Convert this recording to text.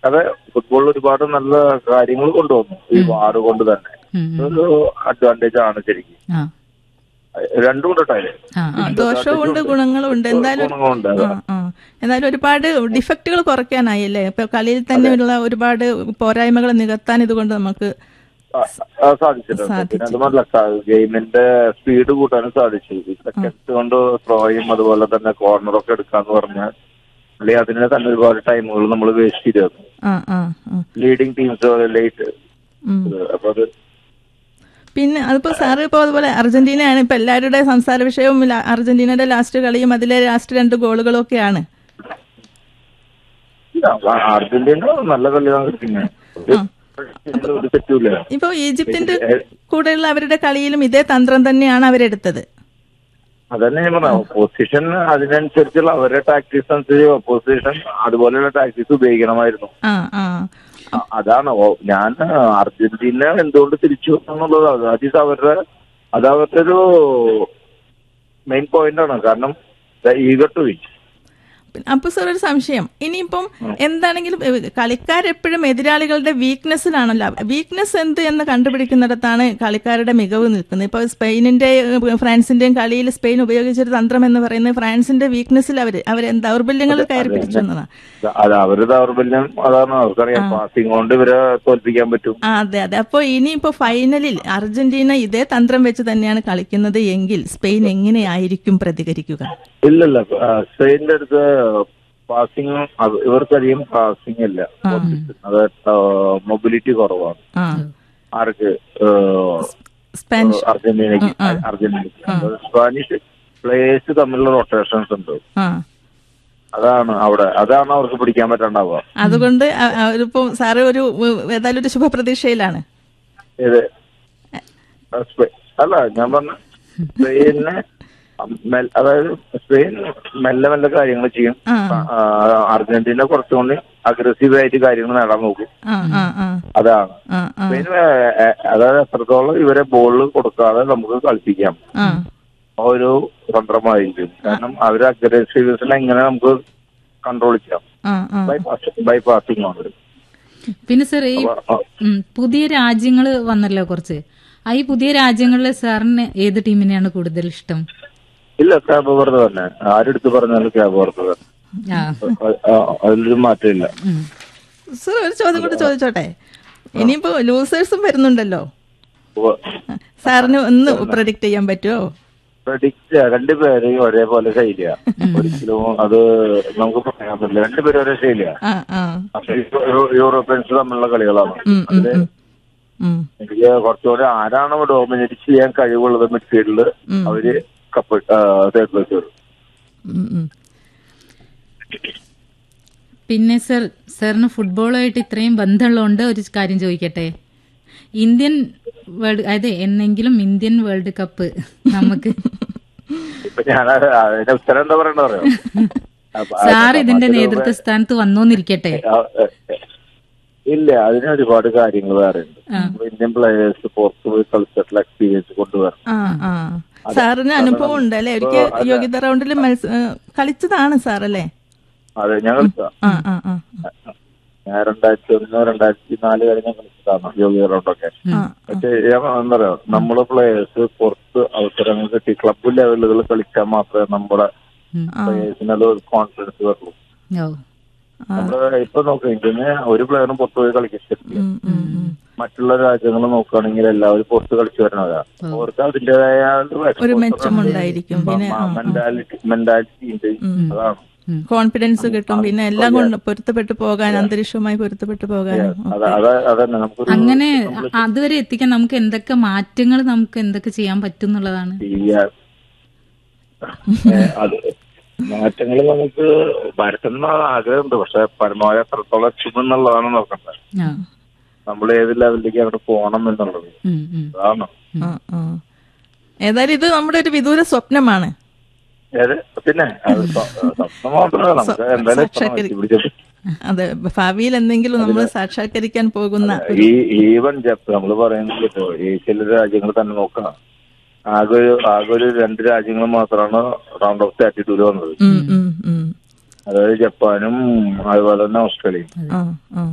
അതെ ഫുട്ബോളിൽ ഒരുപാട് നല്ല കാര്യങ്ങൾ കൊണ്ടുവന്നു ഈ വാറ് കൊണ്ട് തന്നെ ഉം, ഉം. ഒരു അഡ്വാൻറ്റേജ് ആണ് ശരിക്കും ആ രണ്ടും കൊണ്ടിട്ടായി ആ ആ, ദോഷവും ഉണ്ട് ഗുണങ്ങളും ഉണ്ട് എന്തായാലും ഗുണങ്ങളുണ്ട് ആ, ആ. എന്തായാലും ഒരുപാട് ഡിഫക്റ്റുകൾ കുറയ്ക്കാനായി അല്ലേ ഇപ്പൊ കളിയിൽ തന്നെയുള്ള ഒരുപാട് പോരായ്മകൾ നികത്താൻ ഇതുകൊണ്ട് നമുക്ക് സാധിച്ചിട്ടുണ്ട് സാധിച്ചു. പിന്നെ അതുമല്ല ഗെയിമിന്റെ സ്പീഡ് കൂട്ടാനും സാധിച്ചു സെക്കൻഡ്സ് കൊണ്ട് ത്രോയും അതുപോലെ തന്നെ കോർണറൊക്കെ എടുക്കാന്ന് പറഞ്ഞാൽ അല്ലെങ്കിൽ അതിന് തന്നെ ഒരുപാട് ടൈമുകൾ നമ്മൾ വേസ്റ്റ് ചെയ്തു ആ ആ ആ. ലീഡിങ് ടീംസ് ലേറ്റ് ഉം. അപ്പൊ അത് പിന്നെ അതിപ്പോ സാറ് ഇപ്പോൾ അതുപോലെ അർജന്റീനയാണ് ഇപ്പൊ എല്ലാവരുടെ സംസാര വിഷയവും ല- അർജന്റീനയുടെ ലാസ്റ്റ് കളിയും അതിലെ ലാസ്റ്റ് രണ്ട് ഗോളുകളും ഒക്കെയാണ് അർജന്റീന നല്ല കളിയാണ് കളിക്കുന്നത് ഒരു തെറ്റൂല ഇപ്പൊ ഈജിപ്തിന്റെ കൂടെയുള്ള അവരുടെ കളിയിലും ഇതേ തന്ത്രം തന്നെയാണ് അവരെടുത്തത് അതന്നെ ഞാൻ പറഞ്ഞ ഒപ്പോസിഷൻ അതിനനുസരിച്ചുള്ള അവരുടെ ടാക്ടീസ് അനുസരിച്ച് ഒപ്പോസിഷൻ അതുപോലെയുള്ള ടാക്ടീസ് ഉപയോഗിക്കണമായിരുന്നു ആ ആ അ- അതാണ് ഓ- ഞാൻ അർജന്റീന എന്തുകൊണ്ട് തിരിച്ചു എന്നുള്ളത് അത് ഇത് അവരുടെ അത് അവരുടെ ഒരു മെയിൻ പോയിന്റ് ആണ് കാരണം ഈഗർ ടു വിൻ അപ്പൊ സാർ ഒരു സംശയം ഇനിയിപ്പം എന്താണെങ്കിലും ഏ, കളിക്കാരെപ്പോഴും എതിരാളികളുടെ വീക്ക്നെസ്സിലാണല്ലോ വീക്ക്നെസ് എന്ത് എന്ന് കണ്ടുപിടിക്കുന്നിടത്താണ് കളിക്കാരുടെ മികവ് നിൽക്കുന്നത് ഇപ്പൊ സ്പെയിനിന്റെ ഏ, ഫ്രാൻസിന്റെയും കളിയിൽ സ്പെയിൻ ഉപയോഗിച്ചൊരു തന്ത്രം എന്ന് പറയുന്നത് ഫ്രാൻസിന്റെ വീക്ക്നെസ്സിൽ അവർ അവർ ദൗർബല്യങ്ങൾ കയറി പിടിച്ചു എന്നതാണ് അത് അവരുടെ ദൗർബല്യം അതാണ് അവർക്കറിയാം പാസിംഗ് കൊണ്ട് ഇവരെ തോൽപ്പിക്കാൻ പറ്റും ആ അതെ അതെ അപ്പോൾ ഇനിയിപ്പോ ഫൈനലിൽ അർജന്റീന ഇതേ തന്ത്രം വെച്ച് തന്നെയാണ് കളിക്കുന്നത് എങ്കിൽ സ്പെയിൻ എങ്ങനെയായിരിക്കും പ്രതികരിക്കുക ഇല്ലല്ല ആ, സ്പെയിനിന്റെ അടുത്ത് പാസിംഗ് ഇവർക്കധികം പാസിംഗ് ഇല്ല അത് മൊബിലിറ്റി കുറവാണ് ആ ആർക്ക് സ്പാനിഷ് അർജന്റീനയ്ക്ക് അർജന്റീനയ്ക്ക് അപ്പൊ സ്പാനിഷ് പ്ലേയേഴ്സ് തമ്മിലുള്ള റൊട്ടേഷൻസ് ഉണ്ട് ആ അതാണ് അവിടെ അതാണ് അവർക്ക് പിടിക്കാൻ പറ്റാണ്ടാവുക അതുകൊണ്ട് അ- അവരിപ്പോ സാറ് ഒരു ഉ- ഏതായാലും ഒരു ശുഭപ്രതീക്ഷയിലാണ് ഇത് ആ, സ്പെ- അല്ല ഞാൻ പറഞ്ഞ സ്പെയിനെ മെൽ- അതായത് സ്പെയിൻ മെല്ലെ മെല്ലെ കാര്യങ്ങൾ ചെയ്യും ആ ആ, അർജന്റീന കുറച്ചുകൊണ്ട് അഗ്രസീവ് ആയിട്ട് കാര്യങ്ങൾ നേടാൻ നോക്കും ആ ആ ആ അതാണ് ആ ആ സ്പെയിൻ ഏ, ഏ, അതായത് എത്രത്തോളം ഇവരെ ബോളിൽ കൊടുക്കാതെ നമുക്ക് കളിപ്പിക്കാം ആ ആ ഒരു തന്ത്രമായിരിക്കും കാരണം അവര് അഗ്രസീവ്സിനെ എങ്ങനെ നമുക്ക് കൺട്രോൾ ചെയ്യാം ആ ആ ബൈ പാസിംഗ് ആണ് പിന്നെ സാർ ഈ അപ്പൊ, ആ, ഉം, പുതിയ രാജ്യങ്ങൾ വന്നല്ലോ കുറച്ച് ആ ഈ പുതിയ രാജ്യങ്ങളിൽ സാറിന് ഏത് ടീമിനെയാണ് കൂടുതൽ ഇഷ്ടം ഇല്ല ക്യാബ് വെറുതെ തന്നെ ആരെടുത്ത് പറഞ്ഞാലും ക്യാബ് വെറുതെ തന്നെ ആ അ- ആ- അതിലൊരു മാറ്റമില്ല ഉം. സാർ ഒരു ചോദ്യം കൂടെ ചോദിച്ചോട്ടെ ഇനിയിപ്പോ ലൂസേഴ്സും വരുന്നുണ്ടല്ലോ സാറിന് ഒന്ന് പ്രഡിക്റ്റ് ചെയ്യാൻ പറ്റുമോ പ്രഡിക്റ്റ് രണ്ടുപേരെയും ഒരേപോലെ ശൈലിയാ ഒരിക്കലും അത് നമുക്ക് പറയാൻ പറ്റില്ല രണ്ടുപേരും ഒരേ ശൈലിയാ ആ ആ പക്ഷെ യു- യൂറോപ്യൻസ് തമ്മിലുള്ള കളികളാണ് ഉം, ഉം, അതില് ഉം. ഉം, എനിക്ക് കുറച്ചുകൂടി ആരാണ് ഡോമിനേറ്റ് ചെയ്യാൻ കഴിവുള്ളത് മിഡ്ഫീൽഡില് അവര് കപ്പ് തേർഡ് പ്ലേസ് വരും ഉം, ഉം. പിന്നെ സർ സാറിന് ഫുട്ബോളുമായിട്ട് ഇത്രയും ബന്ധമുള്ളതുകൊണ്ട് ഒരു കാര്യം ചോദിക്കട്ടെ ഇന്ത്യൻ വേൾഡ് അതെ എന്നെങ്കിലും ഇന്ത്യൻ വേൾഡ് കപ്പ് നമുക്ക് ഇപ്പൊ ഞാൻ അതിന്റെ ഉത്തരം എന്താ പറയണ്ട പറയാം സാർ ഇതിന്റെ നേതൃത്വ സ്ഥാനത്ത് വന്നോന്നിരിക്കട്ടെ ഇല്ല അതിന് ഒരുപാട് കാര്യങ്ങൾ വേറെ ഉണ്ട് നമ്മൾ ഇന്ത്യൻ പ്ലേയേഴ്സ് പുറത്ത് പോയി കളിച്ചിട്ടുള്ള എക്സ്പീരിയൻസ് കൊണ്ടുവരണം ആ ആ സാറിന് അനുഭവം ഉണ്ട് അല്ലെ ഒരിക്കൽ യോഗ്യത റൗണ്ടിൽ മത്സ- ഏ, കളിച്ചതാണ് സാർ അല്ലേ അതെ ഞാൻ കളിച്ച ആ ആ ആ ഞാൻ രണ്ടായിരത്തി ഒന്ന് രണ്ടായിരത്തി നാല് വരെ ഞാൻ കളിച്ചതാണ് യോഗ്യ റൗണ്ടൊക്കെ ആ പക്ഷെ ഞാൻ എന്താ പറയാ നമ്മള് പ്ലേയേഴ്സ് പുറത്ത് അവസരങ്ങൾ കിട്ടി ക്ലബ് ലെവലുകൾ കളിച്ചാൽ മാത്രമേ നമ്മുടെ ഉം. പ്ലേയേഴ്സിന് അത് കോൺഫിഡൻസ് വരുള്ളൂ ഓ നമ്മള് ഇപ്പൊ നോക്കാം ഇന്ത്യന് ഒരു പ്ലെയറും പുറത്ത് പോയി കളിക്കാൻ ഉം, ഉം, ഉം. മറ്റുള്ള രാജ്യങ്ങൾ നോക്കുകയാണെങ്കിൽ എല്ലാവരും പുറത്ത് കളിച്ചു വരുന്നതാ അവർക്ക് അതിന്റേതായ ഒരു മെച്ചമുണ്ടായിരിക്കും പിന്നെ ആ, ആ. മെന്റാലിറ്റി മെന്റാലിറ്റി ഉണ്ട് അതാണ് കോൺഫിഡൻസ് കിട്ടും പിന്നെ എല്ലാം കൊണ്ട് പൊരുത്തപ്പെട്ടു പോകാൻ അന്തരീക്ഷവുമായി പൊരുത്തപ്പെട്ടു പോകാനും അത് അത് അതന്നെ നമുക്കൊരു അങ്ങനെ അതുവരെ എത്തിക്കാൻ നമുക്ക് എന്തൊക്കെ മാറ്റങ്ങൾ നമുക്ക് എന്തൊക്കെ ചെയ്യാൻ പറ്റും എന്നുള്ളതാണ് ചെയ്യാൻ ഏ, അത് മാറ്റങ്ങൾ നമുക്ക് വരുത്തണം എന്നുള്ള ആഗ്രഹമുണ്ട് പക്ഷെ പരമാവധി എത്രത്തോളം എത്തുമെന്നുള്ളതാണ് നോക്കേണ്ടത് ആ. നമ്മൾ ഏത് ലെവലിലേക്ക് അവിടെ പോകണം എന്നുള്ളത് ഉം, ഉം. അതാണ് ആ, ആ. ഏതായാലും ഇത് നമ്മുടെ ഒരു വിദൂര സ്വപ്നമാണ് ഏത് പിന്നെ അത് സ്വ- സ്വപ്നം മാത്രമല്ല നമുക്ക് എന്തായാലും എത്തണം. എത്തിപ്പിടിച്ചത്. അതെ ഭാവിയിൽ എന്തെങ്കിലും നമ്മൾ സാക്ഷാത്കരിക്കാൻ പോകുന്ന ഈ ഈവൻ ജപ്പ് നമ്മൾ പറയുന്നത് ഇപ്പോ ഏഷ്യയിലെ രാജ്യങ്ങൾ തന്നെ നോക്കാം ആകെ ഒരു ആകെ ഒരു രണ്ട് രാജ്യങ്ങൾ മാത്രമാണ് റൗണ്ട് ഓഫ് തേർട്ടി ടൂല് വന്നത് ഉം, ഉം, ഉം. അതായത് ജപ്പാനും അതുപോലെ തന്നെ ഓസ്ട്രേലിയയും ആ, ആ.